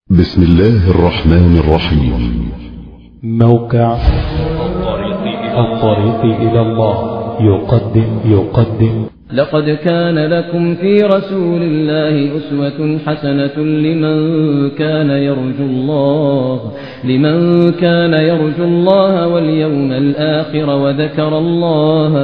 بسم الله الرحمن الرحيم موقع الطريق إلى الله يقدم يقدم لقد كان لكم في رسول الله أسوة حسنة لمن كان يرجو الله لمن كان يرجو الله واليوم الآخر وذكر الله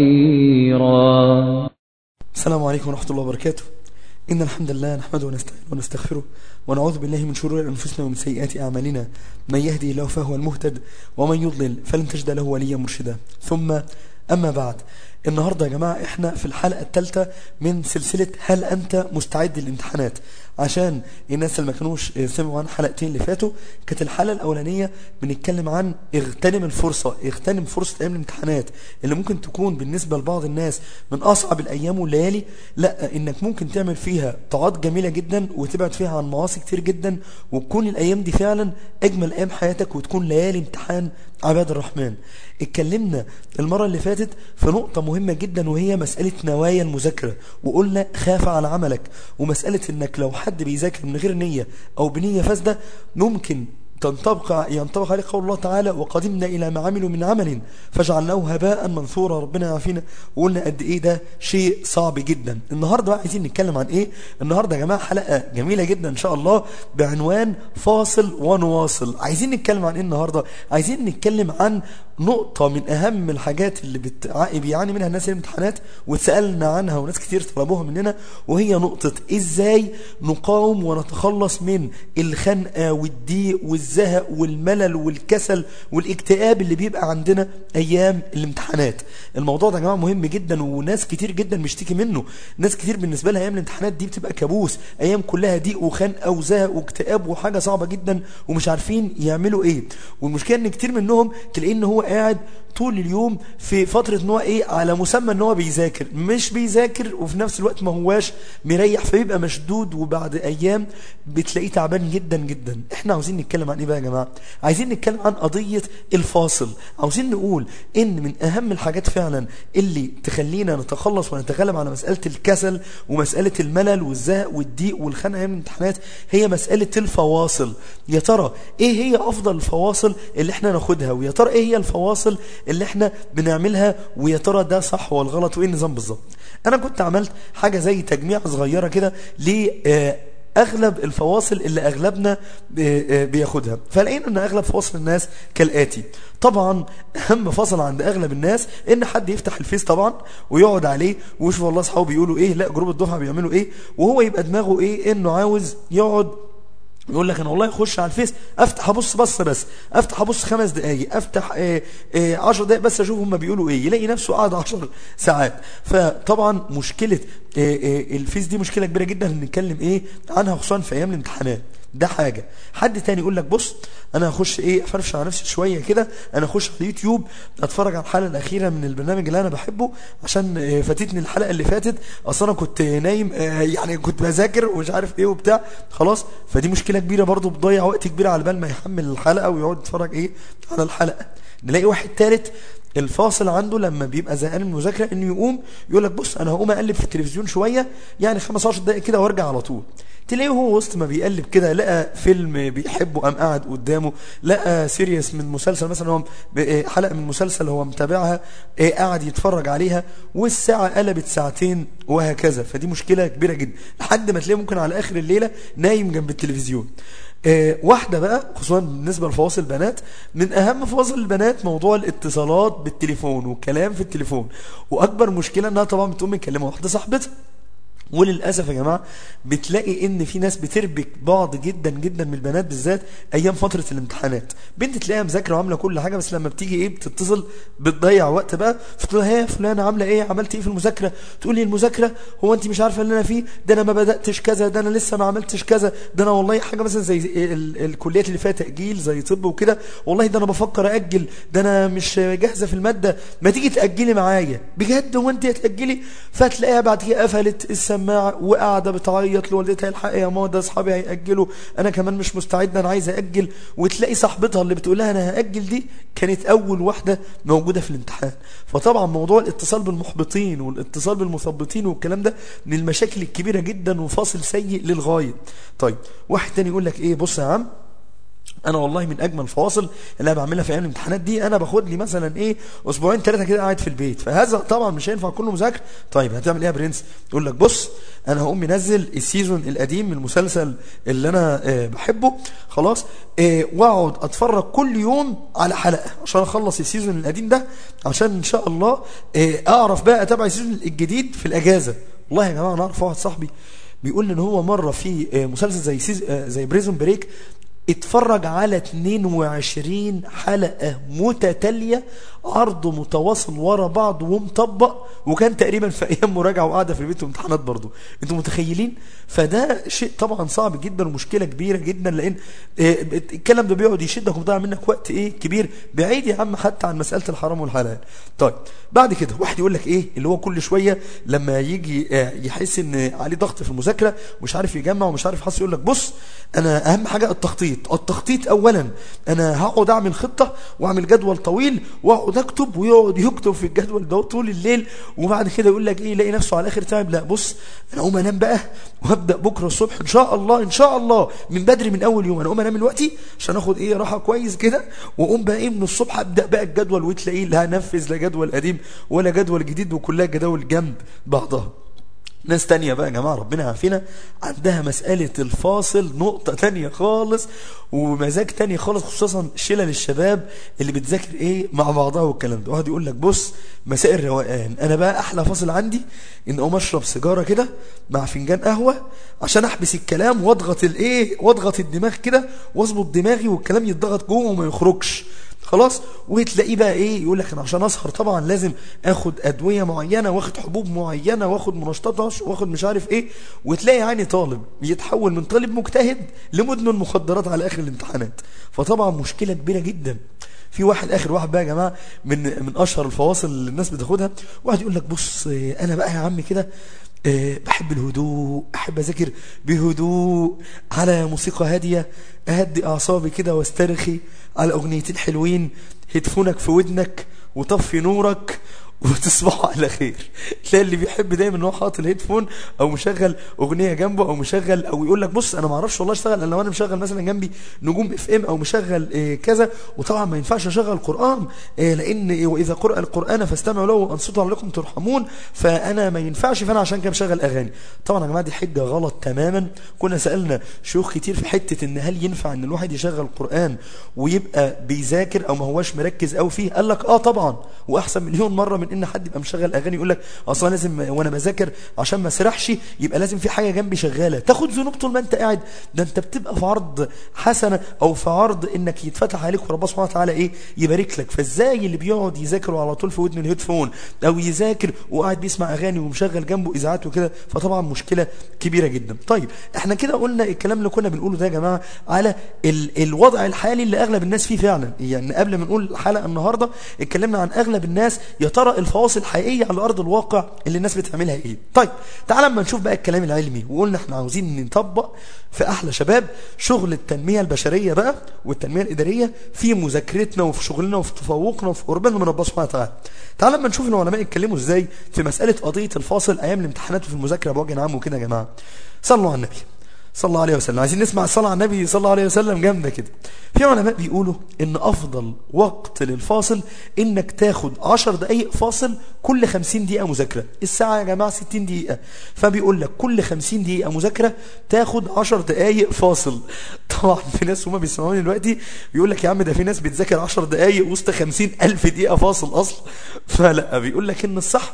كثيرا السلام عليكم ورحمة الله وبركاته إن الحمد لله نحمده ونستعينه ونستغفره ونعوذ بالله من شرور أنفسنا ومن سيئات أعمالنا من يهدي الله فهو المهتد ومن يضلل فلن تجد له وليا مرشدا ثم أما بعد النهاردة يا جماعة احنا في الحلقة الثالثة من سلسلة هل أنت مستعد للامتحانات عشان الناس اللي ما كانوش سمعوا عن حلقتين اللي فاتوا كانت الحلقة الأولانية بنتكلم عن اغتنم الفرصة اغتنم فرصة أيام الامتحانات اللي ممكن تكون بالنسبة لبعض الناس من أصعب الأيام والليالي لا إنك ممكن تعمل فيها طاعات جميلة جدا وتبعد فيها عن معاصي كتير جدا وتكون الأيام دي فعلا أجمل أيام حياتك وتكون ليالي امتحان عباد الرحمن اتكلمنا المرة اللي فاتت في نقطة مهمة جدا وهي مسألة نوايا المذاكرة وقلنا خاف على عملك ومسألة انك لو حد بيذاكر من غير نية او بنية فاسدة ممكن تنطبق ينطبق عليه قول الله تعالى وقدمنا إلى ما عملوا من عمل فجعلناه هباء منثورا ربنا يعافينا وقلنا قد إيه ده شيء صعب جدا النهاردة بقى عايزين نتكلم عن إيه النهاردة يا جماعة حلقة جميلة جدا إن شاء الله بعنوان فاصل ونواصل عايزين نتكلم عن إيه النهاردة عايزين نتكلم عن نقطة من أهم الحاجات اللي بتع... بيعاني منها الناس الامتحانات واتسألنا عنها وناس كتير طلبوها مننا وهي نقطة إزاي نقاوم ونتخلص من الخنقة والضيق والزهق والملل والكسل والاكتئاب اللي بيبقى عندنا أيام الامتحانات الموضوع ده يا جماعة مهم جدا وناس كتير جدا مشتكي منه ناس كتير بالنسبة لها أيام الامتحانات دي بتبقى كابوس أيام كلها ضيق وخنقة وزهق واكتئاب وحاجة صعبة جدا ومش عارفين يعملوا إيه والمشكلة إن كتير منهم تلاقيه إن هو قاعد طول اليوم في فترة ان هو ايه على مسمى ان هو بيذاكر مش بيذاكر وفي نفس الوقت ما هواش مريح فبيبقى مشدود وبعد ايام بتلاقيه تعبان جدا جدا احنا عاوزين نتكلم عن ايه بقى يا جماعة عايزين نتكلم عن قضية الفاصل عاوزين نقول ان من اهم الحاجات فعلا اللي تخلينا نتخلص ونتغلب على مسألة الكسل ومسألة الملل والزهق والضيق والخنقة ايام الامتحانات هي مسألة الفواصل يا ترى ايه هي افضل الفواصل اللي احنا ناخدها ويا ترى ايه هي الفواصل اللي احنا بنعملها ويا ترى ده صح ولا غلط وايه النظام بالظبط انا كنت عملت حاجه زي تجميع صغيره كده ل اغلب الفواصل اللي اغلبنا بياخدها فلقينا ان اغلب فواصل الناس كالاتي طبعا اهم فصل عند اغلب الناس ان حد يفتح الفيس طبعا ويقعد عليه ويشوف والله اصحابه بيقولوا ايه لا جروب الدفعه بيعملوا ايه وهو يبقى دماغه ايه انه عاوز يقعد يقول لك انا والله اخش على الفيس افتح ابص بص بس افتح ابص خمس دقايق افتح اه اه عشر دقايق بس اشوف هم بيقولوا ايه يلاقي نفسه قاعد عشر ساعات فطبعا مشكلة اه الفيس دي مشكلة كبيرة جدا نتكلم ايه عنها خصوصا في ايام الامتحانات ده حاجة حد تاني يقول لك بص انا هخش ايه افرش على نفسي شوية كده انا اخش على اليوتيوب اتفرج على الحلقة الاخيرة من البرنامج اللي انا بحبه عشان فاتتني الحلقة اللي فاتت اصلا انا كنت نايم يعني كنت بذاكر ومش عارف ايه وبتاع خلاص فدي مشكلة كبيرة برضو بتضيع وقت كبير على بال ما يحمل الحلقة ويقعد يتفرج ايه على الحلقة نلاقي واحد تالت الفاصل عنده لما بيبقى زهقان من المذاكره انه يقوم يقول لك بص انا هقوم اقلب في التلفزيون شويه يعني 15 دقائق كده وارجع على طول تلاقيه هو وسط ما بيقلب كده لقى فيلم بيحبه قام قاعد قدامه لقى سيريس من مسلسل مثلا هو حلقه من مسلسل هو متابعها قاعد يتفرج عليها والساعه قلبت ساعتين وهكذا فدي مشكله كبيره جدا لحد ما تلاقيه ممكن على اخر الليله نايم جنب التلفزيون آه واحدة بقى خصوصا بالنسبة لفواصل البنات من أهم فواصل البنات موضوع الاتصالات بالتليفون والكلام في التليفون وأكبر مشكلة أنها طبعا بتقوم مكلمة واحدة صاحبتها وللأسف يا جماعة بتلاقي ان في ناس بتربك بعض جدا جدا من البنات بالذات ايام فترة الامتحانات بنت تلاقيها مذاكرة وعاملة كل حاجة بس لما بتيجي ايه بتتصل بتضيع وقت بقى فتقول لها يا فلانة عاملة ايه عملت ايه في المذاكرة تقول لي المذاكرة هو انت مش عارفة اللي انا فيه ده انا ما بدأتش كذا ده انا لسه ما عملتش كذا ده انا والله حاجة مثلا زي ال الكليات اللي فيها تأجيل زي طب وكده والله ده انا بفكر أجل ده انا مش جاهزة في المادة ما تيجي تأجلي معايا بجد هو انت هتأجلي فتلاقيها بعد كده قفلت السنة السماعه وقاعده بتعيط لوالدتها الحق يا ماما ده اصحابي هياجلوا انا كمان مش مستعده انا عايزه اجل وتلاقي صاحبتها اللي بتقول لها انا هاجل دي كانت اول واحده موجوده في الامتحان فطبعا موضوع الاتصال بالمحبطين والاتصال بالمثبطين والكلام ده من المشاكل الكبيره جدا وفاصل سيء للغايه طيب واحد تاني يقول لك ايه بص يا عم انا والله من اجمل الفواصل اللي انا بعملها في ايام الامتحانات دي انا باخد لي مثلا ايه اسبوعين ثلاثه كده قاعد في البيت فهذا طبعا مش هينفع كله مذاكره طيب هتعمل ايه يا برنس يقول لك بص انا هقوم منزل السيزون القديم من المسلسل اللي انا آه بحبه خلاص آه واقعد اتفرج كل يوم على حلقه عشان اخلص السيزون القديم ده عشان ان شاء الله آه اعرف بقى اتابع السيزون الجديد في الاجازه والله يا جماعه انا اعرف واحد صاحبي بيقول لي ان هو مره في آه مسلسل زي سيز... آه زي بريزون بريك اتفرج على 22 حلقة متتالية عرض متواصل ورا بعض ومطبق وكان تقريبا في ايام مراجعة وقاعدة في البيت وامتحانات برضه انتوا متخيلين فده شيء طبعا صعب جدا ومشكلة كبيرة جدا لان الكلام ده بيقعد يشدك وبيضيع منك وقت ايه كبير بعيد يا عم حتى عن مسألة الحرام والحلال طيب بعد كده واحد يقول لك ايه اللي هو كل شوية لما يجي يحس ان عليه ضغط في المذاكرة ومش عارف يجمع ومش عارف يحصل يقول لك بص انا اهم حاجة التخطيط التخطيط اولا انا هقعد اعمل خطة واعمل جدول طويل واقعد اكتب ويقعد يكتب في الجدول ده طول الليل وبعد كده يقول لك ايه يلاقي نفسه على الاخر تعب لا بص انا اقوم انام بقى وهبدا بكره الصبح ان شاء الله ان شاء الله من بدري من اول يوم انا اقوم انام دلوقتي عشان اخد ايه راحه كويس كده واقوم بقى ايه من الصبح ابدا بقى الجدول وتلاقيه لا هنفذ لا جدول قديم ولا جدول جديد وكلها جداول جنب بعضها ناس تانية بقى يا جماعة ربنا يعافينا عندها مسألة الفاصل نقطة تانية خالص ومزاج تاني خالص خصوصا شلل الشباب اللي بتذاكر ايه مع بعضها والكلام ده واحد يقول لك بص مساء الروقان انا بقى احلى فاصل عندي ان اقوم اشرب سيجارة كده مع فنجان قهوة عشان احبس الكلام واضغط الايه واضغط الدماغ كده واظبط دماغي والكلام يتضغط جوه وما يخرجش خلاص وتلاقيه بقى ايه يقول لك انا عشان اسهر طبعا لازم اخد ادويه معينه واخد حبوب معينه واخد منشطات واخد مش عارف ايه وتلاقي عيني طالب يتحول من طالب مجتهد لمدمن مخدرات على اخر الامتحانات فطبعا مشكله كبيره جدا في واحد اخر واحد بقى يا جماعه من من اشهر الفواصل اللي الناس بتاخدها واحد يقول لك بص انا بقى يا عم كده أه بحب الهدوء احب اذاكر بهدوء على موسيقى هاديه اهدي اعصابي كده واسترخي على اغنيتين حلوين هيدفونك في ودنك وطفي نورك وتصبحوا على خير تلاقي اللي بيحب دايما ان هو حاطط الهيدفون او مشغل اغنيه جنبه او مشغل او يقول لك بص انا ما اعرفش والله اشتغل الا لو انا مشغل مثلا جنبي نجوم اف ام او مشغل إيه كذا وطبعا ما ينفعش اشغل قران إيه لان إيه واذا قرأ القران فاستمعوا له وانصتوا لكم ترحمون فانا ما ينفعش فانا عشان كده مشغل اغاني طبعا يا جماعه دي حجه غلط تماما كنا سالنا شيوخ كتير في حته ان هل ينفع ان الواحد يشغل قران ويبقى بيذاكر او ما هواش مركز قوي فيه قال لك اه طبعا واحسن مليون مره من ان حد يبقى مشغل اغاني يقول لك اصلا لازم وانا بذاكر عشان ما اسرحش يبقى لازم في حاجه جنبي شغاله تاخد ذنوب طول ما انت قاعد ده انت بتبقى في عرض حسنه او في عرض انك يتفتح عليك وربنا سبحانه وتعالى ايه يبارك لك فازاي اللي بيقعد يذاكر على طول في ودن الهيدفون او يذاكر وقاعد بيسمع اغاني ومشغل جنبه اذاعات وكده فطبعا مشكله كبيره جدا طيب احنا كده قلنا الكلام اللي كنا بنقوله ده يا جماعه على ال الوضع الحالي اللي اغلب الناس فيه فعلا يعني قبل ما نقول الحلقه النهارده اتكلمنا عن اغلب الناس يا ترى الفواصل الحقيقيه على ارض الواقع اللي الناس بتعملها ايه طيب تعال اما نشوف بقى الكلام العلمي وقلنا احنا عاوزين نطبق في احلى شباب شغل التنميه البشريه بقى والتنميه الاداريه في مذاكرتنا وفي شغلنا وفي تفوقنا وفي قربنا من ربنا سبحانه وتعالى تعال اما نشوف العلماء يتكلموا ازاي في مساله قضيه الفاصل ايام الامتحانات وفي المذاكره بوجه عام وكده يا جماعه صلوا على النبي صلى الله عليه وسلم عايزين نسمع الصلاة على النبي صلى الله عليه وسلم جامدة كده في علماء بيقولوا ان افضل وقت للفاصل انك تاخد 10 دقايق فاصل كل 50 دقيقة مذاكرة الساعة يا جماعة 60 دقيقة فبيقول لك كل 50 دقيقة مذاكرة تاخد 10 دقايق فاصل طبعا في ناس هما بيسمعوني دلوقتي بيقول لك يا عم ده في ناس بتذاكر 10 دقايق وسط 50 ألف دقيقة فاصل أصلا فلا بيقول لك ان الصح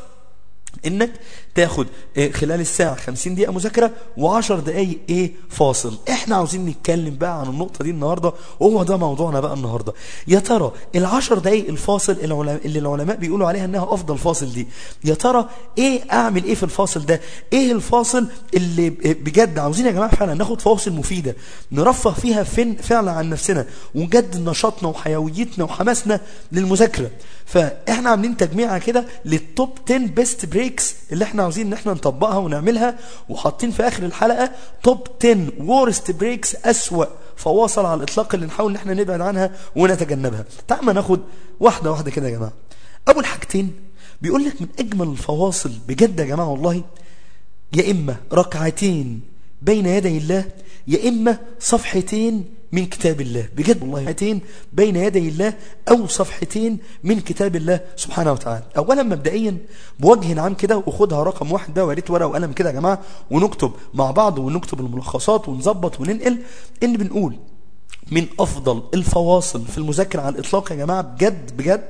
انك تاخد خلال الساعة 50 دقيقة مذاكرة و10 دقايق ايه فاصل احنا عاوزين نتكلم بقى عن النقطة دي النهاردة وهو ده موضوعنا بقى النهاردة يا ترى العشر دقايق الفاصل اللي العلماء بيقولوا عليها انها افضل فاصل دي يا ترى ايه اعمل ايه في الفاصل ده ايه الفاصل اللي بجد عاوزين يا جماعة فعلا ناخد فواصل مفيدة نرفه فيها فين فعلا عن نفسنا ونجدد نشاطنا وحيويتنا وحماسنا للمذاكرة فاحنا عاملين تجميعة كده للتوب 10 بيست بريك بريكس اللي احنا عاوزين ان احنا نطبقها ونعملها وحاطين في اخر الحلقة توب 10 وورست بريكس اسوأ فواصل على الاطلاق اللي نحاول ان احنا نبعد عنها ونتجنبها تعال ما ناخد واحدة واحدة كده يا جماعة اول حاجتين بيقول لك من اجمل الفواصل بجد يا جماعة والله يا اما ركعتين بين يدي الله يا اما صفحتين من كتاب الله بجد والله صفحتين بين يدي الله او صفحتين من كتاب الله سبحانه وتعالى اولا مبدئيا بوجه عام كده وخدها رقم واحد بقى وريت ورقه وقلم كده يا جماعه ونكتب مع بعض ونكتب الملخصات ونظبط وننقل ان بنقول من افضل الفواصل في المذاكره على الاطلاق يا جماعه بجد بجد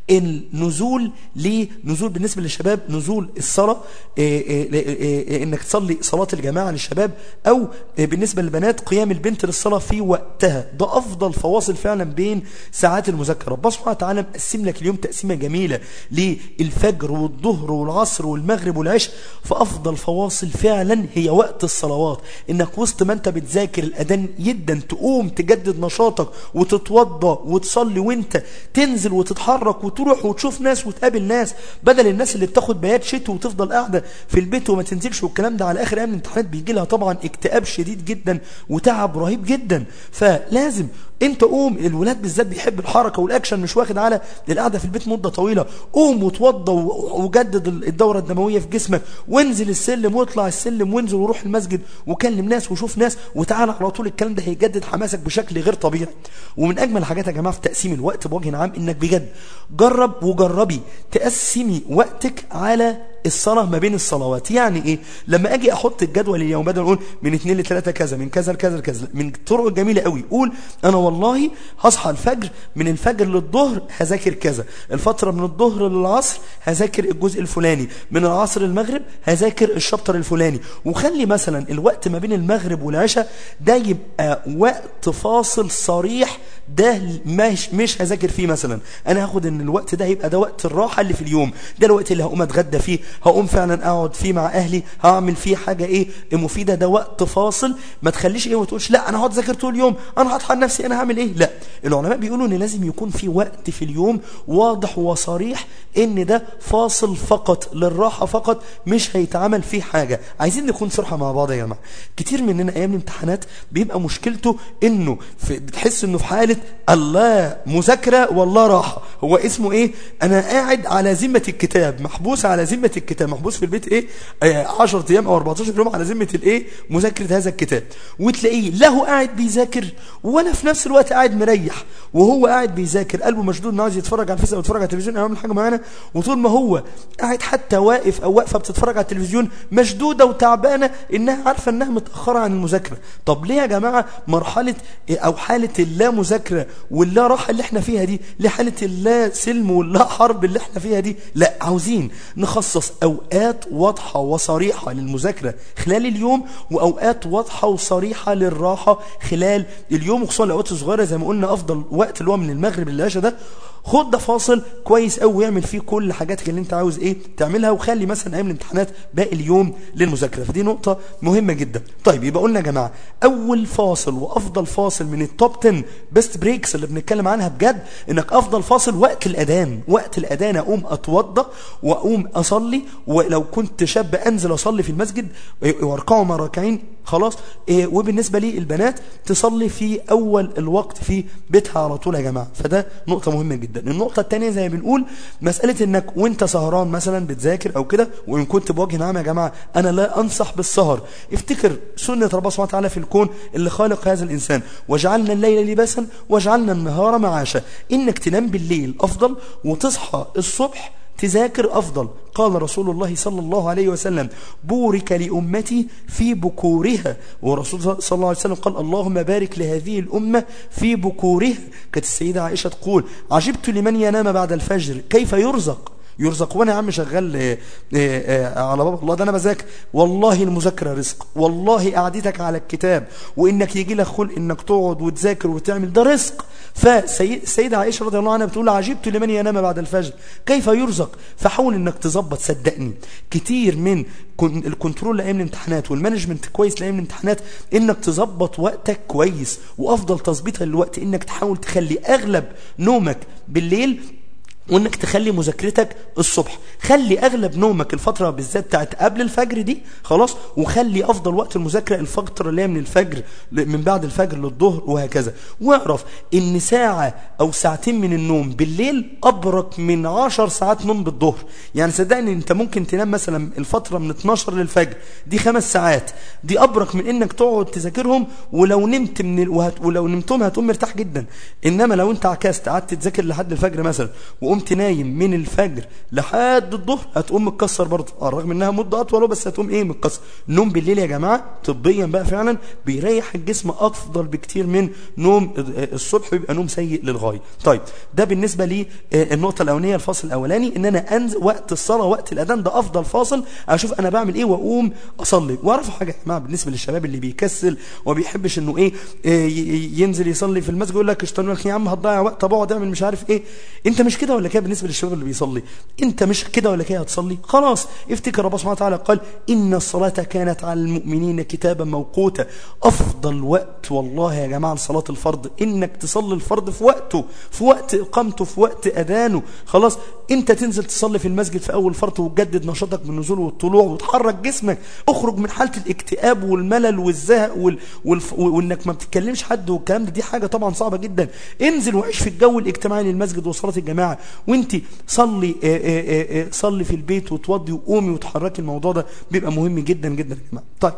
النزول لنزول بالنسبة للشباب نزول الصلاة إيه إيه إيه انك تصلي صلاة الجماعة للشباب او بالنسبة للبنات قيام البنت للصلاة في وقتها ده افضل فواصل فعلا بين ساعات المذاكرة ربنا سبحانه وتعالى مقسم لك اليوم تقسيمة جميلة للفجر والظهر والعصر والمغرب والعشاء فافضل فواصل فعلا هي وقت الصلوات انك وسط ما انت بتذاكر الاذان جدا تقوم تجدد نشاطك وتتوضى وتصلي وانت تنزل وتتحرك وت وتروح وتشوف ناس وتقابل ناس بدل الناس اللي بتاخد بيات شتوي وتفضل قاعدة في البيت وما تنزلش والكلام ده على آخر أيام الامتحانات بيجي لها طبعا اكتئاب شديد جدا وتعب رهيب جدا فلازم انت قوم الولاد بالذات بيحب الحركة والاكشن مش واخد على القعدة في البيت مدة طويلة قوم وتوضى وجدد الدورة الدموية في جسمك وانزل السلم واطلع السلم وانزل وروح المسجد وكلم ناس وشوف ناس وتعالى على طول الكلام ده هيجدد حماسك بشكل غير طبيعي ومن اجمل الحاجات يا جماعة في تقسيم الوقت بوجه عام انك بجد جرب وجربي تقسمي وقتك على الصلاة ما بين الصلوات يعني ايه لما اجي احط الجدول اليوم بدل اقول من اثنين لثلاثة كذا من كذا لكذا لكذا من الطرق الجميلة قوي قول انا والله هصحى الفجر من الفجر للظهر هذاكر كذا الفترة من الظهر للعصر هذاكر الجزء الفلاني من العصر المغرب هذاكر الشابتر الفلاني وخلي مثلا الوقت ما بين المغرب والعشاء ده يبقى وقت فاصل صريح ده مش مش هذاكر فيه مثلا انا هاخد ان الوقت ده هيبقى ده وقت الراحة اللي في اليوم ده الوقت اللي هقوم اتغدى فيه هقوم فعلا اقعد فيه مع اهلي هعمل فيه حاجة ايه مفيدة ده وقت فاصل ما تخليش ايه وتقولش لا انا هقعد اذاكر طول اليوم انا هطحن نفسي انا هعمل ايه لا العلماء بيقولوا ان لازم يكون في وقت في اليوم واضح وصريح ان ده فاصل فقط للراحة فقط مش هيتعمل فيه حاجة عايزين نكون صراحة مع بعض يا جماعة كتير مننا ايام الامتحانات بيبقى مشكلته انه في بتحس انه في حالة الله مذاكرة والله راحة هو اسمه ايه انا قاعد على ذمة الكتاب محبوس على ذمة الكتاب محبوس في البيت ايه 10 ايام او 14 يوم على ذمة الايه مذاكرة هذا الكتاب وتلاقيه لا هو قاعد بيذاكر ولا في نفس الوقت قاعد مريح وهو قاعد بيذاكر قلبه مشدود انه عايز يتفرج على الفيس او يتفرج على التلفزيون او يعمل حاجه معينه وطول ما هو قاعد حتى واقف او واقفه بتتفرج على التلفزيون مشدوده وتعبانه انها عارفه انها متاخره عن المذاكره طب ليه يا جماعه مرحله او حاله اللا مذاكره واللا راحه اللي احنا فيها دي لحاله اللا سلم واللا حرب اللي احنا فيها دي لا عاوزين نخصص اوقات واضحه وصريحه للمذاكره خلال اليوم واوقات واضحه وصريحه للراحه خلال اليوم وخصوصا الاوقات الصغيره زي ما قلنا افضل وقت اللي هو من المغرب للعشاء ده خد ده فاصل كويس قوي واعمل فيه كل حاجاتك اللي انت عاوز ايه تعملها وخلي مثلا ايام الامتحانات باقي اليوم للمذاكره فدي نقطه مهمه جدا طيب يبقى قلنا يا جماعه اول فاصل وافضل فاصل من التوب 10 بيست بريكس اللي بنتكلم عنها بجد انك افضل فاصل وقت الاذان وقت الاذان اقوم اتوضى واقوم اصلي ولو كنت شاب انزل اصلي في المسجد واركعوا مع ركعين خلاص إيه وبالنسبة لي البنات تصلي في أول الوقت في بيتها على طول يا جماعة فده نقطة مهمة جدا النقطة الثانية زي ما بنقول مسألة انك وانت سهران مثلا بتذاكر او كده وان كنت بوجه عام يا جماعة انا لا انصح بالسهر افتكر سنة ربنا سبحانه وتعالى في الكون اللي خالق هذا الانسان وجعلنا الليل لباسا وجعلنا النهار معاشا انك تنام بالليل افضل وتصحى الصبح تذاكر أفضل قال رسول الله صلى الله عليه وسلم بورك لأمتي في بكورها ورسول صلى الله عليه وسلم قال اللهم بارك لهذه الأمة في بكورها كانت السيدة عائشة تقول عجبت لمن ينام بعد الفجر كيف يرزق يرزق وانا يا عم شغال اه اه على باب الله ده انا بذاكر والله المذاكره رزق والله قعدتك على الكتاب وانك يجي لك خلق انك تقعد وتذاكر وتعمل ده رزق فالسيدة عائشة رضي الله عنها بتقول عجبت لمن ينام بعد الفجر كيف يرزق فحاول انك تظبط صدقني كتير من الكنترول لايام الامتحانات والمانجمنت كويس لايام الامتحانات انك تظبط وقتك كويس وافضل تظبيطها للوقت انك تحاول تخلي اغلب نومك بالليل وانك تخلي مذاكرتك الصبح خلي اغلب نومك الفتره بالذات بتاعت قبل الفجر دي خلاص وخلي افضل وقت المذاكره الفتره اللي هي من الفجر من بعد الفجر للظهر وهكذا واعرف ان ساعه او ساعتين من النوم بالليل ابرك من 10 ساعات نوم بالظهر يعني صدقني انت ممكن تنام مثلا الفتره من 12 للفجر دي خمس ساعات دي ابرك من انك تقعد تذاكرهم ولو نمت من ال... وهت... ولو نمتهم هتقوم مرتاح جدا انما لو انت عكست قعدت تذاكر لحد الفجر مثلا وقمت نايم من الفجر لحد الظهر هتقوم متكسر برضه آه، رغم انها مده اطول بس هتقوم ايه متكسر النوم بالليل يا جماعه طبيا بقى فعلا بيريح الجسم افضل بكتير من نوم الصبح بيبقى نوم سيء للغايه طيب ده بالنسبه لي آه، النقطه الاولانيه الفاصل الاولاني ان انا انزل وقت الصلاه وقت الاذان ده افضل فاصل اشوف انا بعمل ايه واقوم اصلي واعرفوا حاجه يا جماعه بالنسبه للشباب اللي بيكسل وما بيحبش انه ايه آه، ي- ي- ينزل يصلي في المسجد يقول لك اشتغل يا عم هتضيع وقت طب اقعد اعمل مش عارف ايه انت مش كده ولا كده بالنسبه للشباب اللي بيصلي انت مش كده ولا كده هتصلي خلاص افتكر ربنا سبحانه وتعالى قال ان الصلاه كانت على المؤمنين كتابا موقوتا افضل وقت والله يا جماعه لصلاه الفرض انك تصلي الفرض في وقته في وقت اقامته في وقت اذانه خلاص انت تنزل تصلي في المسجد في اول فرض وتجدد نشاطك بالنزول والطلوع وتحرك جسمك اخرج من حاله الاكتئاب والملل والزهق وال... والف... وانك ما بتتكلمش حد والكلام ده دي حاجه طبعا صعبه جدا انزل وعيش في الجو الاجتماعي للمسجد وصلاه الجماعه وانت صلي آه، آه، آه، صلي في البيت وتوضي وقومي وتحركي الموضوع ده بيبقى مهم جدا جدا يا جماعه طيب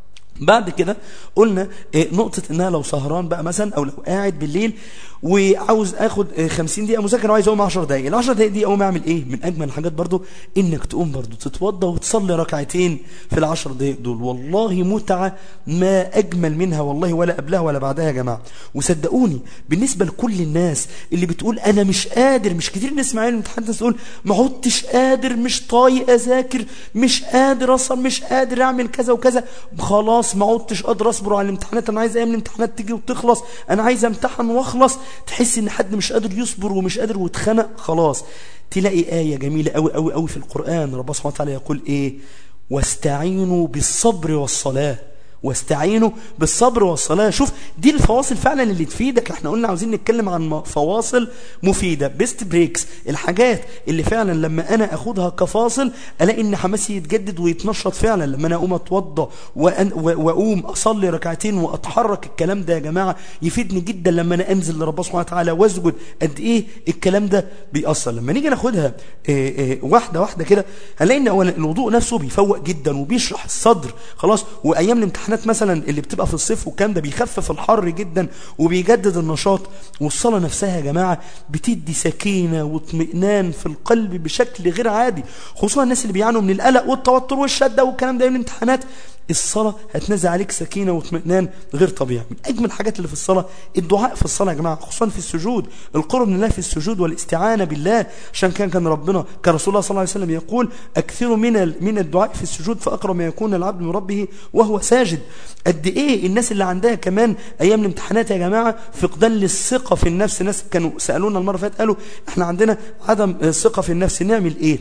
بعد كده قلنا إيه، نقطة انها لو سهران بقى مثلا او لو قاعد بالليل وعاوز اخد إيه، 50 دقيقة مذاكرة وعايز اقوم 10 دقايق ال 10 دقايق دي اقوم اعمل ايه من اجمل الحاجات برضو انك تقوم برضو تتوضى وتصلي ركعتين في ال 10 دقايق دول والله متعة ما اجمل منها والله ولا قبلها ولا بعدها يا جماعة وصدقوني بالنسبة لكل الناس اللي بتقول انا مش قادر مش كتير نسمع علم الامتحانات ناس تقول ما عدتش قادر مش طايق اذاكر مش قادر اصلا مش قادر اعمل كذا وكذا خلاص ما عدتش قادر اصبر على الامتحانات انا عايز ايام الامتحانات تيجي وتخلص انا عايز امتحن واخلص تحس ان حد مش قادر يصبر ومش قادر واتخنق خلاص تلاقي آية جميلة قوي قوي قوي في القرآن ربنا سبحانه وتعالى يقول ايه واستعينوا بالصبر والصلاة واستعينوا بالصبر والصلاة شوف دي الفواصل فعلا اللي تفيدك احنا قلنا عاوزين نتكلم عن م- فواصل مفيدة بيست بريكس الحاجات اللي فعلا لما انا اخدها كفاصل الاقي ان حماسي يتجدد ويتنشط فعلا لما انا اقوم اتوضى وأن- و- واقوم اصلي ركعتين واتحرك الكلام ده يا جماعة يفيدني جدا لما انا انزل لربنا سبحانه وتعالى واسجد قد ايه الكلام ده بيأثر لما نيجي ناخدها إيه إيه واحدة واحدة كده هنلاقي ان اولا الوضوء نفسه بيفوق جدا وبيشرح الصدر خلاص وايام الامتحانات مثلا اللي بتبقى في الصيف والكلام ده بيخفف الحر جدا وبيجدد النشاط والصلاة نفسها يا جماعة بتدي سكينة واطمئنان في القلب بشكل غير عادي خصوصا الناس اللي بيعانوا من القلق والتوتر والشدة والكلام ده يوم الامتحانات الصلاة هتنزل عليك سكينة واطمئنان غير طبيعي من أجمل الحاجات اللي في الصلاة الدعاء في الصلاة يا جماعة خصوصا في السجود القرب من الله في السجود والاستعانة بالله عشان كان كان ربنا كان رسول الله صلى الله عليه وسلم يقول أكثروا من ال- من الدعاء في السجود فأقرب ما يكون العبد من ربه وهو ساجد قد إيه الناس اللي عندها كمان أيام الامتحانات يا جماعة فقدان للثقة في النفس ناس كانوا سألونا المرة اللي فاتت قالوا احنا عندنا عدم آه، ثقة في النفس نعمل إيه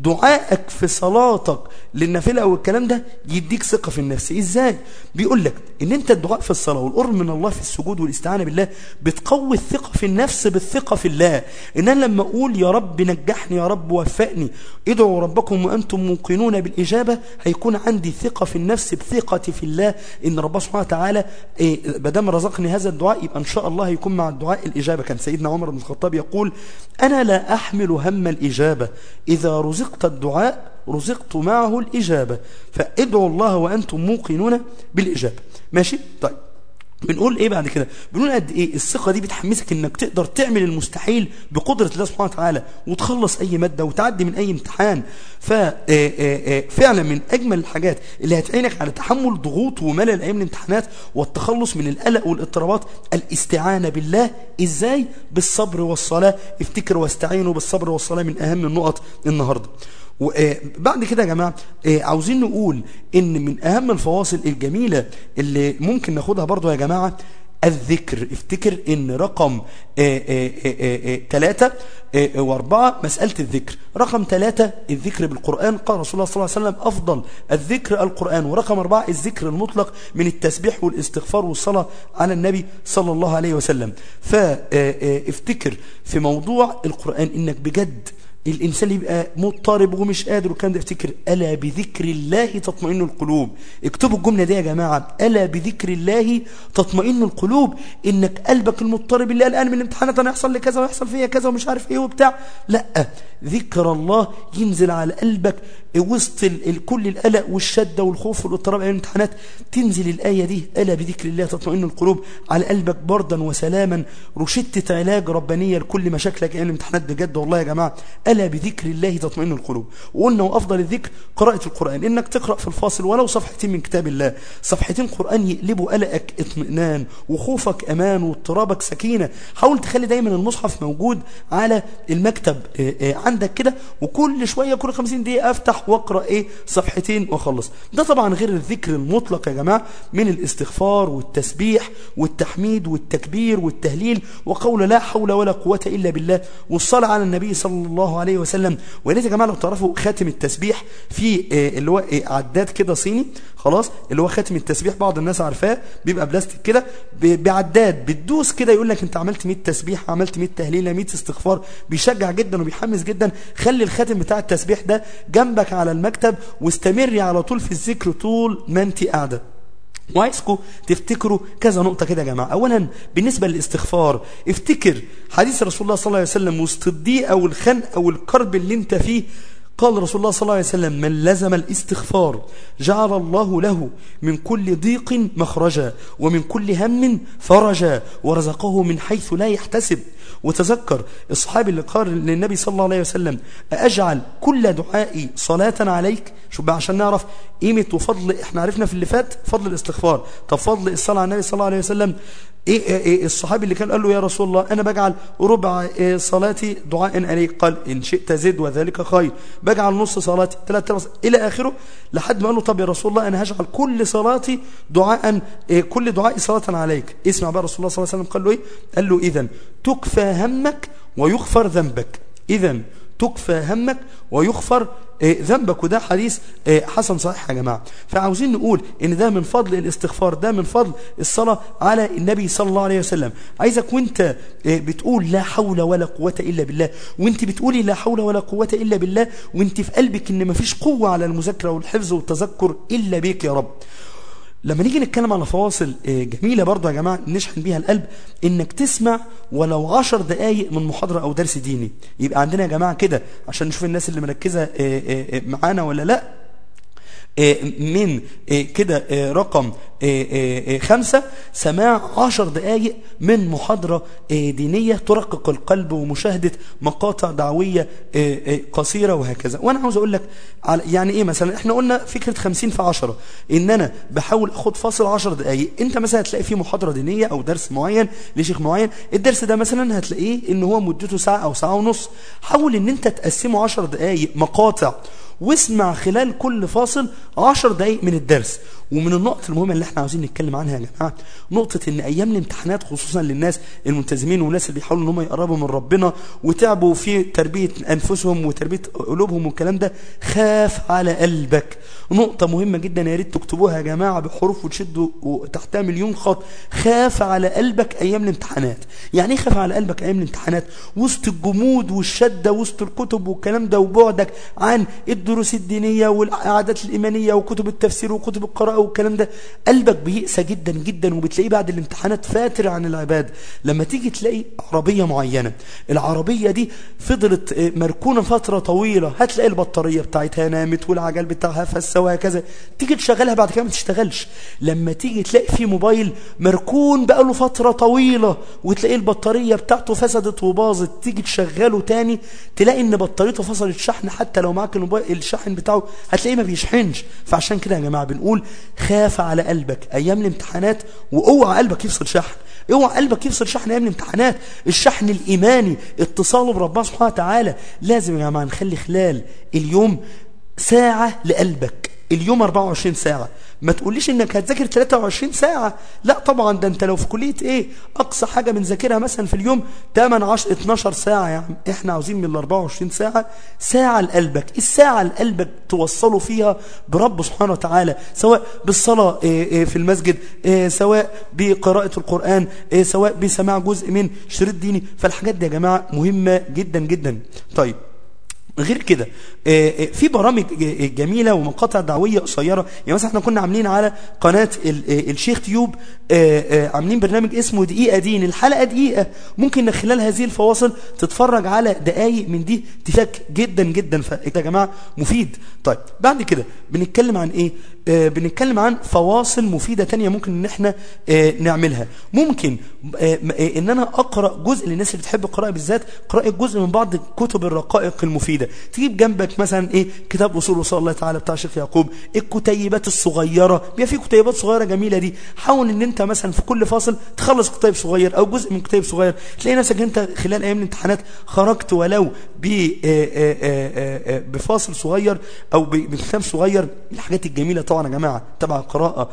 دعائك في صلاتك للنافلة أو الكلام ده يديك ثقة في النفس ازاي بيقول لك ان انت الدعاء في الصلاة والقرب من الله في السجود والاستعانة بالله بتقوي الثقة في النفس بالثقة في الله ان انا لما اقول يا رب نجحني يا رب وفقني ادعوا ربكم وانتم موقنون بالاجابة هيكون عندي ثقة في النفس بثقتي في الله ان ربنا سبحانه وتعالى إيه بدام رزقني هذا الدعاء يبقى ان شاء الله هيكون مع الدعاء الاجابة كان سيدنا عمر بن الخطاب يقول انا لا احمل هم الاجابة اذا رزقت الدعاء رزقت معه الإجابة فادعوا الله وأنتم موقنون بالإجابة ماشي طيب بنقول ايه بعد كده بنقول قد ايه الثقه دي بتحمسك انك تقدر تعمل المستحيل بقدره الله سبحانه وتعالى وتخلص اي ماده وتعدي من اي امتحان ففعلا من اجمل الحاجات اللي هتعينك على تحمل ضغوط وملل ايام الامتحانات والتخلص من القلق والاضطرابات الاستعانه بالله ازاي بالصبر والصلاه افتكروا واستعينوا بالصبر والصلاه من اهم النقط النهارده وبعد كده يا جماعة آه، عاوزين نقول ان من اهم الفواصل الجميلة اللي ممكن ناخدها برضو يا جماعة الذكر افتكر ان رقم ثلاثة واربعة مسألة الذكر رقم ثلاثة الذكر بالقرآن قال رسول الله صلى الله عليه وسلم أفضل الذكر القرآن ورقم أربعة الذكر المطلق من التسبيح والاستغفار والصلاة على النبي صلى الله عليه وسلم فافتكر في موضوع القرآن انك بجد الإنسان يبقى مضطرب ومش قادر وكان ده يفتكر ألا بذكر الله تطمئن القلوب اكتبوا الجملة دي يا جماعة ألا بذكر الله تطمئن القلوب إنك قلبك المضطرب اللي قلقان من الامتحانات أنا يحصل لي كذا ويحصل فيا كذا ومش عارف إيه وبتاع لا ذكر الله ينزل على قلبك وسط ال- ال- كل القلق والشدة والخوف والاضطراب أيام الامتحانات تنزل الآية دي ألا بذكر الله تطمئن القلوب على قلبك بردا وسلاما رشدة علاج ربانية لكل مشاكلك أيام الامتحانات بجد والله يا جماعة ألا بذكر الله تطمئن القلوب وقلنا وأفضل الذكر قراءة القرآن إنك تقرأ في الفاصل ولو صفحتين من كتاب الله صفحتين قرآن يقلبوا قلقك اطمئنان وخوفك أمان واضطرابك سكينة حاول تخلي دايما المصحف موجود على المكتب آه، آه، عندك كده وكل شوية كل 50 دقيقة أفتح واقرأ إيه صفحتين وأخلص ده طبعا غير الذكر المطلق يا جماعة من الاستغفار والتسبيح والتحميد والتكبير والتهليل وقول لا حول ولا قوة إلا بالله والصلاة على النبي صلى الله عليه وسلم ولذلك يا جماعة لو تعرفوا خاتم التسبيح في آه، اللي هو آه، عداد كده صيني خلاص اللي هو خاتم التسبيح بعض الناس عارفاه بيبقى بلاستيك كده ب- بعداد بتدوس كده يقول لك انت عملت 100 تسبيح عملت 100 تهليله 100 استغفار بيشجع جدا وبيحمس جدا خلي الخاتم بتاع التسبيح ده جنبك على المكتب واستمري على طول في الذكر طول ما انت قاعده وعايزكم تفتكروا كذا نقطة كده يا جماعة أولا بالنسبة للاستغفار افتكر حديث رسول الله صلى الله عليه وسلم وسط الضيقة والخنقة والكرب اللي انت فيه قال رسول الله صلى الله عليه وسلم من لزم الاستغفار جعل الله له من كل ضيق مخرجا ومن كل هم فرجا ورزقه من حيث لا يحتسب وتذكر الصحابي اللي قال للنبي صلى الله عليه وسلم أجعل كل دعائي صلاة عليك شو بقى عشان نعرف قيمة وفضل احنا عرفنا في اللي فات فضل الاستغفار طب فضل الصلاة على النبي صلى الله عليه وسلم إيه, إيه, إيه الصحابي اللي كان قال له يا رسول الله أنا بجعل ربع إيه صلاتي دعاء عليك قال إن شئت زد وذلك خير بجعل نص صلاتي ثلاث ارباع إلى آخره لحد ما قال له طب يا رسول الله أنا هجعل كل صلاتي دعاء إيه كل دعائي صلاة عليك اسمع بقى رسول الله صلى الله عليه وسلم قال له إيه قال له إذا تكفى همك ويغفر ذنبك إذا تكفى همك ويغفر آه، ذنبك وده حديث آه، حسن صحيح يا جماعة فعاوزين نقول ان ده من فضل الاستغفار ده من فضل الصلاة على النبي صلى الله عليه وسلم عايزك وانت آه، بتقول لا حول ولا قوة إلا بالله وانت بتقولي لا حول ولا قوة إلا بالله وانت في قلبك ان مفيش قوة على المذاكرة والحفظ والتذكر إلا بيك يا رب لما نيجي نتكلم على فواصل آه، جميلة برضه يا جماعة نشحن بيها القلب انك تسمع ولو عشر دقايق من محاضرة او درس ديني يبقى عندنا يا جماعة كده عشان نشوف الناس اللي مركزة آه، آه، آه، معانا ولا لا آه، من آه، كده آه، رقم آه، آه، آه، خمسة سماع عشر دقايق من محاضرة آه، دينية ترقق القلب ومشاهدة مقاطع دعوية آه، آه، قصيرة وهكذا وانا عاوز اقول لك على يعني ايه مثلا احنا قلنا فكرة خمسين في عشرة ان انا بحاول اخد فاصل عشر دقايق انت مثلا هتلاقي فيه محاضرة دينية او درس معين لشيخ معين الدرس ده مثلا هتلاقيه ان هو مدته ساعة او ساعة ونص حاول ان انت تقسمه عشر دقايق مقاطع واسمع خلال كل فاصل عشر دقايق من الدرس ومن النقط المهمة اللي احنا عاوزين نتكلم عنها يا جماعة نقطة ان ايام الامتحانات خصوصا للناس الملتزمين والناس اللي بيحاولوا ان هم يقربوا من ربنا وتعبوا في تربية انفسهم وتربية قلوبهم والكلام ده خاف على قلبك نقطة مهمة جدا يا ريت تكتبوها يا جماعة بحروف وتشدوا تحتها مليون خط خاف على قلبك ايام الامتحانات يعني ايه خاف على قلبك ايام الامتحانات وسط الجمود والشدة وسط الكتب والكلام ده وبعدك عن الدروس الدينية والعادات الإيمانية وكتب التفسير وكتب القراءة والكلام ده قلبك بيقسى جدا جدا وبتلاقيه بعد الامتحانات فاتر عن العباد لما تيجي تلاقي عربية معينة العربية دي فضلت آه، مركونة فترة طويلة هتلاقي البطارية بتاعتها نامت والعجل بتاعها فس وهكذا تيجي تشغلها بعد كده ما تشتغلش لما تيجي تلاقي في موبايل مركون بقاله فترة طويلة وتلاقي البطارية بتاعته فسدت وباظت تيجي تشغله تاني تلاقي ان بطاريته فصلت شحن حتى لو معاك الموبايل الشحن بتاعه هتلاقيه ما بيشحنش فعشان كده يا جماعة بنقول خاف على قلبك ايام الامتحانات واوعى قلبك يفصل شحن اوعى قلبك يفصل شحن ايام الامتحانات الشحن الايماني اتصاله بربنا سبحانه وتعالى لازم يا جماعة نخلي خلال اليوم ساعة لقلبك اليوم 24 ساعة ما تقوليش انك هتذاكر 23 ساعة لا طبعا ده انت لو في كلية ايه اقصى حاجة بنذاكرها مثلا في اليوم 8 10 12 ساعة يا عم احنا عاوزين من ال 24 ساعة ساعة لقلبك الساعة لقلبك توصله فيها برب سبحانه وتعالى سواء بالصلاة إيه إيه في المسجد إيه سواء بقراءة القرآن إيه سواء بسماع جزء من شريط ديني فالحاجات دي يا جماعة مهمة جدا جدا طيب غير كده آه، آه، في برامج ج- جميله ومقاطع دعويه قصيره يعني مثلا احنا كنا عاملين على قناه ال- آه، الشيخ تيوب آه، آه، عاملين برنامج اسمه دقيقه دين الحلقه دقيقه ممكن من خلال هذه الفواصل تتفرج على دقائق من دي تفك جدا جدا فيا جماعه مفيد طيب بعد كده بنتكلم عن ايه آه، بنتكلم عن فواصل مفيده تانية ممكن ان احنا آه، نعملها ممكن آه، م- آه، ان انا اقرا جزء للناس اللي بتحب القراءه بالذات قراءه جزء من بعض كتب الرقائق المفيده تجيب جنبك مثلا ايه كتاب اصول وصول الله تعالى بتاع الشيخ يعقوب الكتيبات الصغيره بيبقى في كتيبات صغيره جميله دي حاول ان انت مثلا في كل فاصل تخلص كتيب صغير او جزء من كتيب صغير تلاقي نفسك انت خلال ايام الامتحانات خرجت ولو ب آه، آه، آه، آه، بفاصل صغير او ب- بكتاب صغير من الحاجات الجميله طبعا يا جماعه تبع القراءه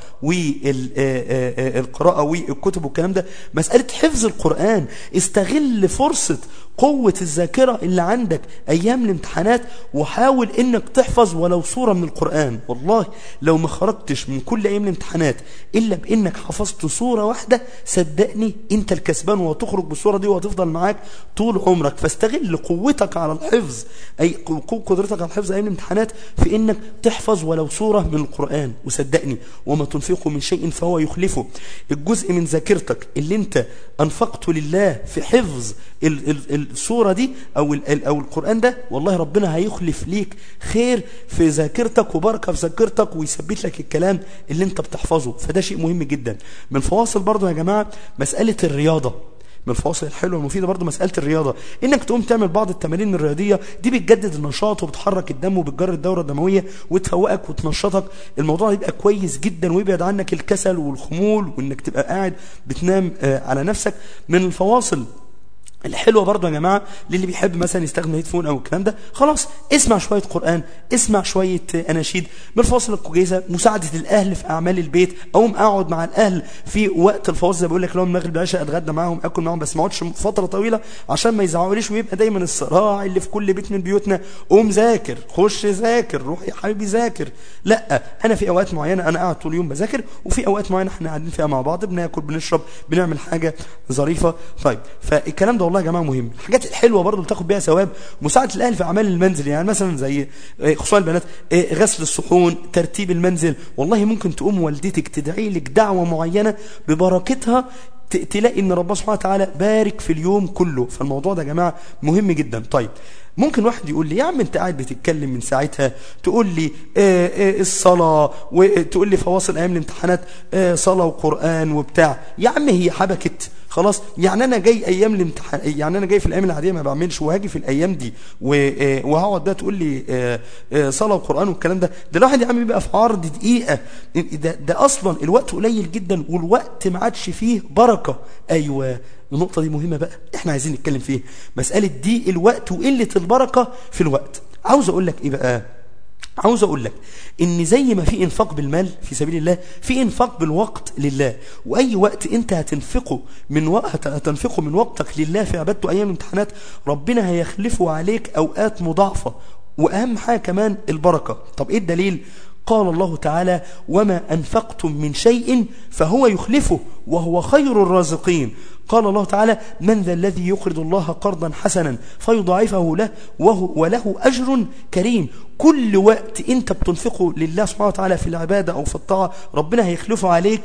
والقراءه والكتب والكلام ده مساله حفظ القران استغل فرصه قوة الذاكرة اللي عندك أيام الامتحانات وحاول إنك تحفظ ولو صورة من القرآن والله لو ما خرجتش من كل أيام الامتحانات إلا بإنك حفظت صورة واحدة صدقني أنت الكسبان وهتخرج بالصورة دي وهتفضل معاك طول عمرك فاستغل قوتك على الحفظ أي قوة قدرتك على الحفظ أيام الامتحانات في إنك تحفظ ولو صورة من القرآن وصدقني وما تنفقوا من شيء فهو يخلفه الجزء من ذاكرتك اللي أنت أنفقته لله في حفظ ال ال الصورة دي أو, ال أو القرآن ده والله ربنا هيخلف ليك خير في ذاكرتك وبركة في ذاكرتك ويثبت لك الكلام اللي انت بتحفظه فده شيء مهم جدا من فواصل برضو يا جماعة مسألة الرياضة من الفواصل الحلوه المفيده برضو مساله الرياضه انك تقوم تعمل بعض التمارين الرياضيه دي بتجدد النشاط وبتحرك الدم وبتجري الدوره الدمويه وتفوقك وتنشطك الموضوع يبقى كويس جدا ويبعد عنك الكسل والخمول وانك تبقى قاعد بتنام آه، على نفسك من الفواصل الحلوه برضه يا جماعه للي بيحب مثلا يستخدم هيدفون او الكلام ده خلاص اسمع شويه قران اسمع شويه اناشيد من الفواصل الكويسه مساعده الاهل في اعمال البيت اقوم اقعد مع الاهل في وقت الفواصل زي بقول لك لو المغرب العشاء اتغدى معاهم اكل معاهم بس ما اقعدش فتره طويله عشان ما يزعقوليش ويبقى دايما الصراع اللي في كل بيت من بيوتنا قوم ذاكر خش ذاكر روح يا حبيبي ذاكر لا انا في اوقات معينه انا قاعد طول اليوم بذاكر وفي اوقات معينه احنا قاعدين فيها مع بعض بناكل بنشرب بنعمل حاجه ظريفه طيب فالكلام ده والله يا جماعه مهم الحاجات الحلوه برضه بتاخد بيها ثواب مساعده الاهل في اعمال المنزل يعني مثلا زي آه، خصوصا البنات آه، غسل الصحون ترتيب المنزل والله ممكن تقوم والدتك تدعي لك دعوه معينه ببركتها ت- تلاقي ان ربنا سبحانه وتعالى بارك في اليوم كله فالموضوع ده يا جماعه مهم جدا طيب ممكن واحد يقول لي يا عم انت قاعد بتتكلم من ساعتها تقول لي آه آه الصلاه وتقول لي فواصل ايام الامتحانات آه صلاه وقران وبتاع يا عم هي حبكت خلاص يعني انا جاي ايام الامتحان يعني انا جاي في الايام العاديه ما بعملش وهاجي في الايام دي و- آه، وهقعد بقى تقول لي آه، آه، صلاه وقران والكلام ده ده الواحد يا عم بيبقى في عرض دقيقه ده, ده اصلا الوقت قليل جدا والوقت ما عادش فيه بركه ايوه النقطه دي مهمه بقى احنا عايزين نتكلم فيها مساله دي الوقت وقله البركه في الوقت عاوز اقول لك ايه بقى عاوز اقول لك ان زي ما في انفاق بالمال في سبيل الله في انفاق بالوقت لله واي وقت انت هتنفقه من وقت هتنفقه من وقتك لله في عبادته ايام الامتحانات ربنا هيخلفه عليك اوقات مضاعفه واهم حاجه كمان البركه طب ايه الدليل قال الله تعالى وما أنفقتم من شيء فهو يخلفه وهو خير الرازقين قال الله تعالى من ذا الذي يقرض الله قرضا حسنا فيضاعفه له وهو وله أجر كريم كل وقت انت بتنفقه لله سبحانه وتعالى في العبادة أو في الطاعة ربنا هيخلفه عليك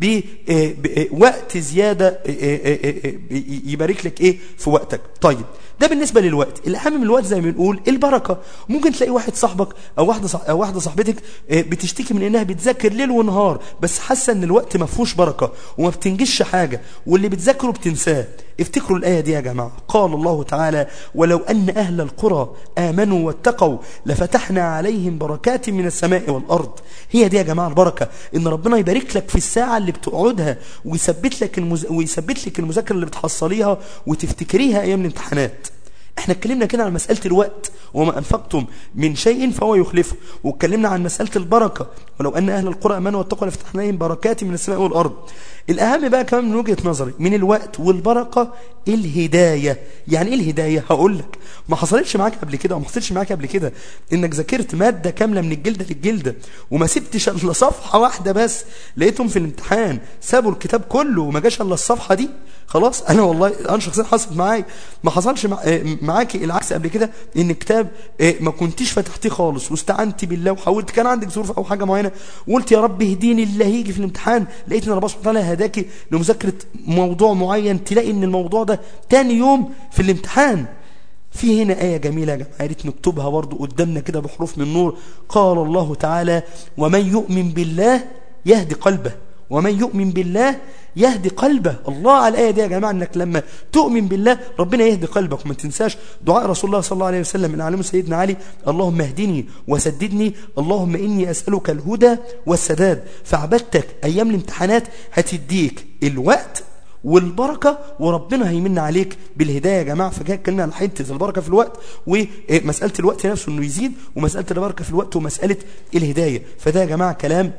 بوقت زيادة يبارك لك ايه في وقتك طيب ده بالنسبة للوقت الأهم من الوقت زي ما بنقول البركة ممكن تلاقي واحد صاحبك أو واحدة صح أو واحدة صاحبتك بتشتكي من إنها بتذاكر ليل ونهار بس حاسة إن الوقت ما فيهوش بركة وما بتنجزش حاجة واللي بتذاكره بتنساه افتكروا الآية دي يا جماعة قال الله تعالى ولو أن أهل القرى آمنوا واتقوا لفتحنا عليهم بركات من السماء والأرض هي دي يا جماعة البركة إن ربنا يبارك لك في الساعة اللي بتقعدها ويثبت لك المز... ويثبت لك المذاكرة اللي بتحصليها وتفتكريها أيام الامتحانات احنا اتكلمنا كده عن مسألة الوقت وما أنفقتم من شيء فهو يخلفه واتكلمنا عن مسألة البركة ولو أن أهل القرى أمنوا واتقوا لفتحنا عليهم بركات من السماء والأرض الأهم بقى كمان من وجهة نظري من الوقت والبركة الهداية يعني إيه الهداية هقول لك ما حصلتش معاك قبل كده وما حصلتش معاك قبل كده إنك ذاكرت مادة كاملة من الجلدة للجلدة وما سبتش إلا صفحة واحدة بس لقيتهم في الامتحان سابوا الكتاب كله وما جاش إلا الصفحة دي خلاص انا والله انا شخصيا حصلت معايا ما حصلش مع... آه، معاكي العكس قبل كده ان كتاب آه، ما كنتيش فتحتيه خالص واستعنتي بالله وحاولت كان عندك ظروف او حاجه معينه وقلت يا رب اهديني اللي هيجي في الامتحان لقيت ان ربنا سبحانه وتعالى هداكي لمذاكره موضوع معين تلاقي ان الموضوع ده تاني يوم في الامتحان في هنا آية جميلة يا جماعة يا ريت نكتبها برضو قدامنا كده بحروف من نور قال الله تعالى ومن يؤمن بالله يهدي قلبه ومن يؤمن بالله يهدي قلبه الله على الآية دي يا جماعة انك لما تؤمن بالله ربنا يهدي قلبك وما تنساش دعاء رسول الله صلى الله عليه وسلم من علمه سيدنا علي اللهم اهدني وسددني اللهم إني أسألك الهدى والسداد فعبدتك أيام الامتحانات هتديك الوقت والبركة وربنا هيمن عليك بالهداية يا جماعة فجاء اتكلمنا على حتة البركة في الوقت ومسألة الوقت نفسه انه يزيد ومسألة البركة في الوقت ومسألة الهداية فده يا جماعة كلام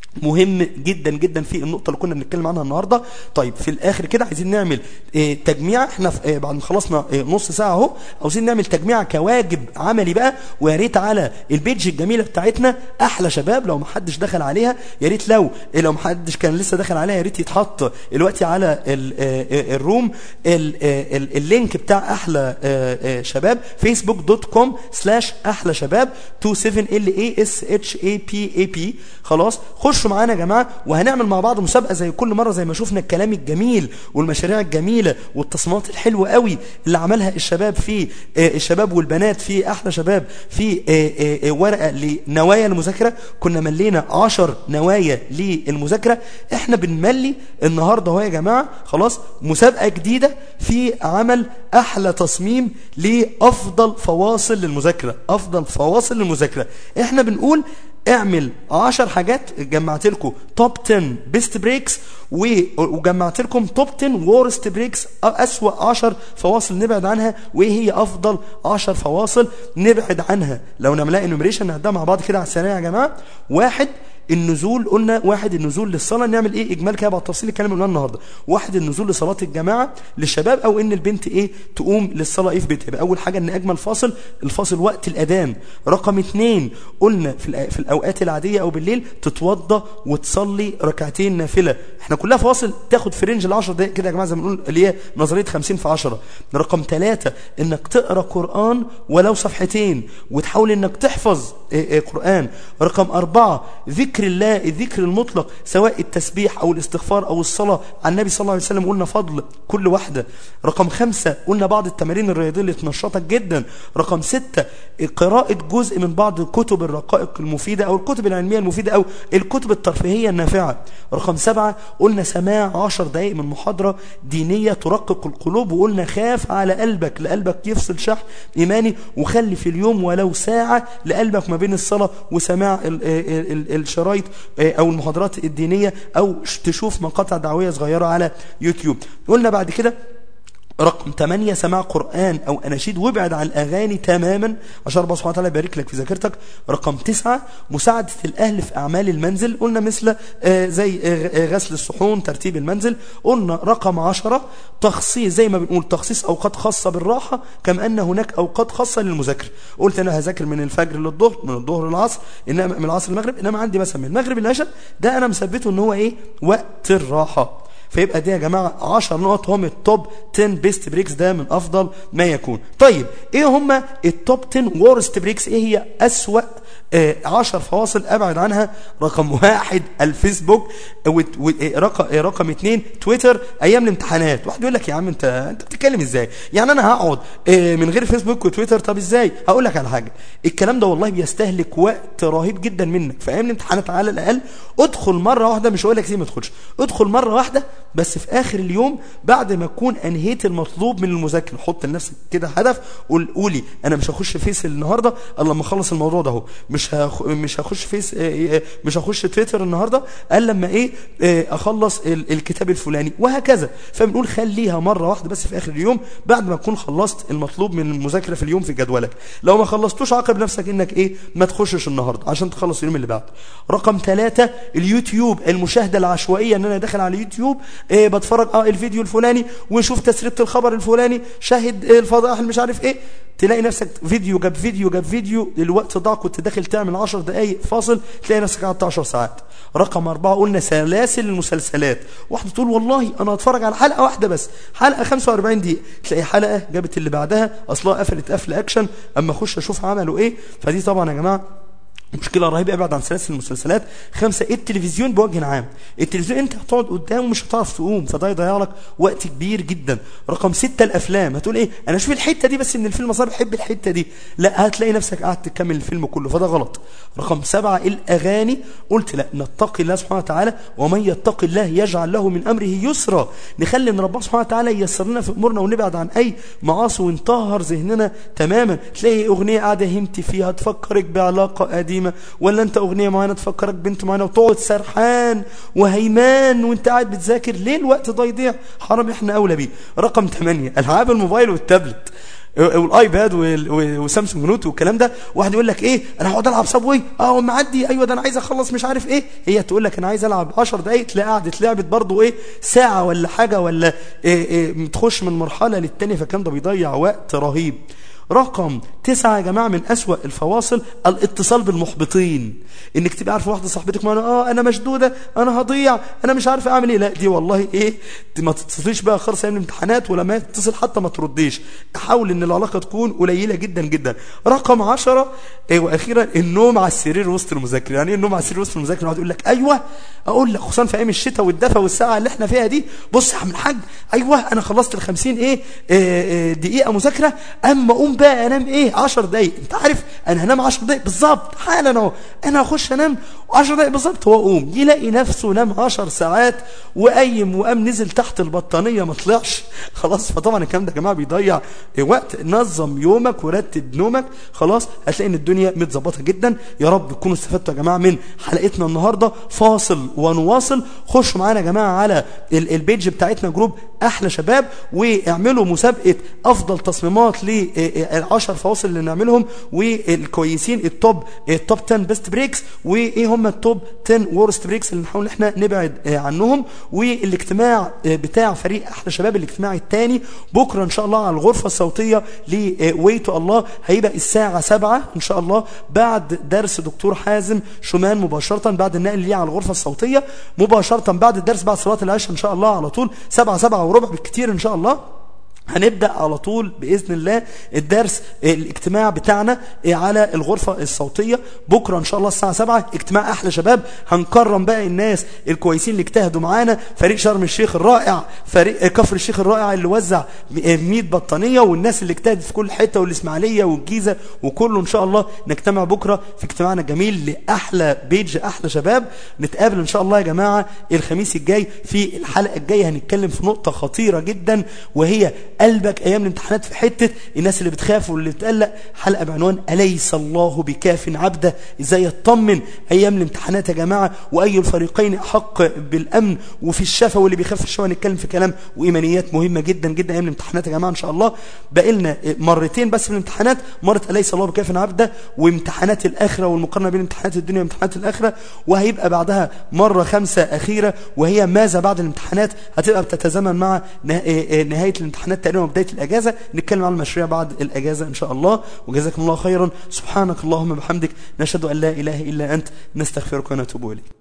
مهم جدا جدا في النقطة اللي كنا بنتكلم عنها النهاردة طيب في الآخر كده عايزين نعمل اه تجميع احنا في اه بعد ما خلصنا اه نص ساعة اهو عاوزين نعمل تجميع كواجب عملي بقى ويا ريت على البيج الجميلة بتاعتنا أحلى شباب لو ما حدش دخل عليها يا ريت لو لو ما حدش كان لسه دخل عليها يا ريت يتحط دلوقتي على ال اه الروم ال ال اللينك بتاع أحلى اه اه شباب فيسبوك دوت كوم سلاش أحلى شباب 27 ال اي اس اتش اي بي اي بي خلاص خشوا معانا يا جماعة وهنعمل مع بعض مسابقة زي كل مرة زي ما شفنا الكلام الجميل والمشاريع الجميلة والتصميمات الحلوة قوي اللي عملها الشباب في آه، الشباب والبنات في أحلى شباب في آه، آه، ورقة لنوايا المذاكرة كنا ملينا عشر نوايا للمذاكرة احنا بنملي النهاردة اهو يا جماعة خلاص مسابقة جديدة في عمل أحلى تصميم لأفضل فواصل للمذاكرة أفضل فواصل للمذاكرة احنا بنقول اعمل 10 حاجات جمعت لكم توب 10 بيست بريكس وجمعت لكم توب 10 وورست بريكس اسوأ 10 فواصل نبعد عنها وايه هي افضل 10 فواصل نبعد عنها لو نعملها انوميريشن نعدها مع بعض كده على السريع يا جماعه واحد النزول قلنا واحد النزول للصلاة نعمل ايه اجمال كده بعد تفصيل الكلام اللي قلناه النهارده واحد النزول لصلاة الجماعة للشباب او ان البنت ايه تقوم للصلاة ايه في بيتها يبقى اول حاجة ان اجمل فاصل الفاصل وقت الاذان رقم اتنين قلنا في, الأ- في الاوقات العادية او بالليل تتوضى وتصلي ركعتين نافلة احنا كلها فواصل تاخد في رينج ال 10 دقايق كده يا جماعة زي ما بنقول اللي هي نظرية 50 في 10 رقم ثلاثة انك تقرا قرآن ولو صفحتين وتحاول انك تحفظ إيه إيه قرآن رقم أربعة ذكر الله الذكر المطلق سواء التسبيح أو الاستغفار أو الصلاة عن النبي صلى الله عليه وسلم قلنا فضل كل واحدة رقم خمسة قلنا بعض التمارين الرياضية اللي تنشطك جدا رقم ستة قراءة جزء من بعض كتب الرقائق المفيدة أو الكتب العلمية المفيدة أو الكتب الترفيهية النافعة رقم سبعة قلنا سماع عشر دقائق من محاضرة دينية ترقق القلوب وقلنا خاف على قلبك لقلبك يفصل شحن إيماني وخلي في اليوم ولو ساعة لقلبك ما بين الصلاة وسماع ال ال ال الشرايط أو المحاضرات الدينية أو تشوف مقاطع دعوية صغيرة على يوتيوب قلنا بعد كده رقم 8 سماع قرآن أو أناشيد وابعد عن الأغاني تماما عشان ربنا سبحانه وتعالى يبارك لك في ذاكرتك رقم 9 مساعدة الأهل في أعمال المنزل قلنا مثل آه، زي آه، غسل الصحون ترتيب المنزل قلنا رقم 10 تخصيص زي ما بنقول تخصيص أوقات خاصة بالراحة كما أن هناك أوقات خاصة للمذاكرة قلت أنا هذاكر من الفجر للظهر من الظهر للعصر إنما من العصر للمغرب إنما عندي مثلا من المغرب للعشاء ده أنا مثبته إن هو إيه وقت الراحة فيبقى دي يا جماعة 10 نقط هم التوب 10 بيست بريكس ده من أفضل ما يكون طيب إيه هم التوب 10 وورست بريكس إيه هي أسوأ آه 10 فواصل أبعد عنها رقم واحد الفيسبوك وت- و- آه، رقم آه، رقم اثنين تويتر أيام الامتحانات واحد يقول لك يا عم أنت أنت بتتكلم إزاي يعني أنا هقعد آه، من غير فيسبوك وتويتر طب إزاي هقول لك على حاجة الكلام ده والله بيستهلك وقت رهيب جدا منك في أيام الامتحانات على الأقل ادخل مرة واحدة مش هقول لك زي ما تدخلش ادخل مرة واحدة بس في آخر اليوم بعد ما تكون أنهيت المطلوب من المذاكرة حط لنفسك كده هدف قول قولي أنا مش هخش فيس النهاردة إلا لما أخلص الموضوع ده اهو مش مش هخ... مش هخش فيس آه، آه، مش هخش تويتر النهارده الا لما ايه آه، اخلص ال- الكتاب الفلاني وهكذا فبنقول خليها مره واحده بس في اخر اليوم بعد ما تكون خلصت المطلوب من المذاكره في اليوم في جدولك لو ما خلصتوش عاقب نفسك انك ايه ما تخشش النهارده عشان تخلص اليوم اللي بعده رقم ثلاثة اليوتيوب المشاهده العشوائيه ان انا داخل على اليوتيوب إيه بتفرج اه الفيديو الفلاني وشوف تسريبه الخبر الفلاني شاهد إيه الفضائح اللي مش عارف ايه تلاقي نفسك فيديو جاب فيديو جاب فيديو الوقت ضاع كنت داخل تعمل 10 دقائق فاصل تلاقي نفسك قعدت 10 ساعات رقم أربعة قلنا سلاسل المسلسلات واحدة تقول والله أنا هتفرج على حلقة واحدة بس حلقة 45 دقيقة تلاقي حلقة جابت اللي بعدها أصلها قفلت قفل أكشن أما أخش أشوف عملوا إيه فدي طبعا يا جماعة مشكلة رهيبة ابعد عن سلاسل المسلسلات خمسة التلفزيون بوجه عام التلفزيون انت هتقعد قدامه مش هتعرف تقوم فده يضيع لك وقت كبير جدا رقم ستة الافلام هتقول ايه انا اشوف الحتة دي بس من الفيلم اصلا بحب الحتة دي لا هتلاقي نفسك قاعد تكمل الفيلم كله فده غلط رقم سبعة الاغاني قلت لا نتقي الله سبحانه وتعالى ومن يتقي الله يجعل له من امره يسرا نخلي ان ربنا سبحانه وتعالى ييسر لنا في امورنا ونبعد عن اي معاصي ونطهر ذهننا تماما تلاقي اغنيه قاعده همتي فيها تفكرك بعلاقه قديمه ولا انت اغنيه معينه تفكرك بنت معينه وتقعد سرحان وهيمان وانت قاعد بتذاكر ليه الوقت ده يضيع حرام احنا اولى بيه رقم 8 العاب الموبايل والتابلت والايباد وال- و- وسامسونج نوت والكلام ده واحد يقول لك ايه انا هقعد العب صابوي اه معدي ايوه ده انا عايز اخلص مش عارف ايه هي تقول لك انا عايز العب 10 دقايق تلاقي قعدت لعبت برضه ايه ساعه ولا حاجه ولا إيه إيه تخش من مرحله للتانيه فالكلام ده بيضيع وقت رهيب رقم تسعة يا جماعة من أسوأ الفواصل الاتصال بالمحبطين انك تبقى عارف واحدة صاحبتك معنا اه انا مشدودة انا هضيع انا مش عارف اعمل ايه لا دي والله ايه ما تتصليش بقى خالص ايام الامتحانات ولما تتصل حتى ما ترديش حاول ان العلاقة تكون قليلة جدا جدا رقم عشرة إيه واخيرا النوم على السرير وسط المذاكرة يعني ايه النوم على السرير وسط المذاكرة واحد يقول لك ايوه اقول لك خصوصا في ايام الشتاء والدفا والساعة اللي احنا فيها دي بص يا عم الحاج ايوه انا خلصت ال 50 ايه, إيه, إيه دقيقة مذاكرة اما اقوم بقى انام ايه 10 دقايق انت عارف انا هنام 10 دقايق بالظبط حالا اهو انا هخش انام 10 دقايق بالظبط هو قوم يلاقي نفسه نام 10 ساعات وقيم وقام نزل تحت البطانيه ما طلعش خلاص فطبعا الكلام ده يا جماعه بيضيع وقت نظم يومك ورتب نومك خلاص هتلاقي ان الدنيا متظبطه جدا يا رب تكونوا استفدتوا يا جماعه من حلقتنا النهارده فاصل ونواصل خشوا معانا يا جماعه على ال- البيج بتاعتنا جروب احلى شباب واعملوا مسابقه افضل تصميمات للعشر فواصل اللي نعملهم والكويسين التوب التوب 10 بيست بريكس وايه هم التوب 10 ورست بريكس اللي نحاول ان احنا نبعد آه، عنهم والاجتماع آه، بتاع فريق احلى شباب الاجتماع الثاني بكره ان شاء الله على الغرفه الصوتيه لويتو الله هيبقى الساعه 7 ان شاء الله بعد درس دكتور حازم شومان مباشره بعد النقل ليه على الغرفه الصوتيه مباشره بعد الدرس بعد صلاه العشاء ان شاء الله على طول 7 7 وربع بالكثير ان شاء الله هنبدأ على طول بإذن الله الدرس آه، الاجتماع بتاعنا آه، على الغرفة الصوتية بكرة إن شاء الله الساعة 7 اجتماع أحلى شباب هنكرم بقى الناس الكويسين اللي اجتهدوا معانا فريق شرم الشيخ الرائع فريق آه، كفر الشيخ الرائع اللي وزع آه، 100 بطانية والناس اللي اجتهدت في كل حتة والإسماعيلية والجيزة وكله إن شاء الله نجتمع بكرة في اجتماعنا الجميل لأحلى بيج أحلى شباب نتقابل إن شاء الله يا جماعة الخميس الجاي في الحلقة الجاية هنتكلم في نقطة خطيرة جدا وهي قلبك ايام الامتحانات في حته الناس اللي بتخاف واللي بتقلق حلقه بعنوان اليس الله بكاف عبده ازاي يطمن ايام الامتحانات يا جماعه واي الفريقين احق بالامن وفي الشفا واللي بيخاف في الشفا نتكلم في كلام وايمانيات مهمه جدا جدا ايام الامتحانات يا جماعه ان شاء الله باقي لنا مرتين بس في الامتحانات مره اليس الله بكاف عبده وامتحانات الاخره والمقارنه بين امتحانات الدنيا وامتحانات الاخره وهيبقى بعدها مره خمسه اخيره وهي ماذا بعد الامتحانات هتبقى بتتزامن مع نه- آه، آه، نهايه الامتحانات تقريبا وبدايه الاجازه نتكلم عن المشاريع بعد الاجازه ان شاء الله وجزاكم الله خيرا سبحانك اللهم بحمدك نشهد ان لا اله الا انت نستغفرك ونتوب اليك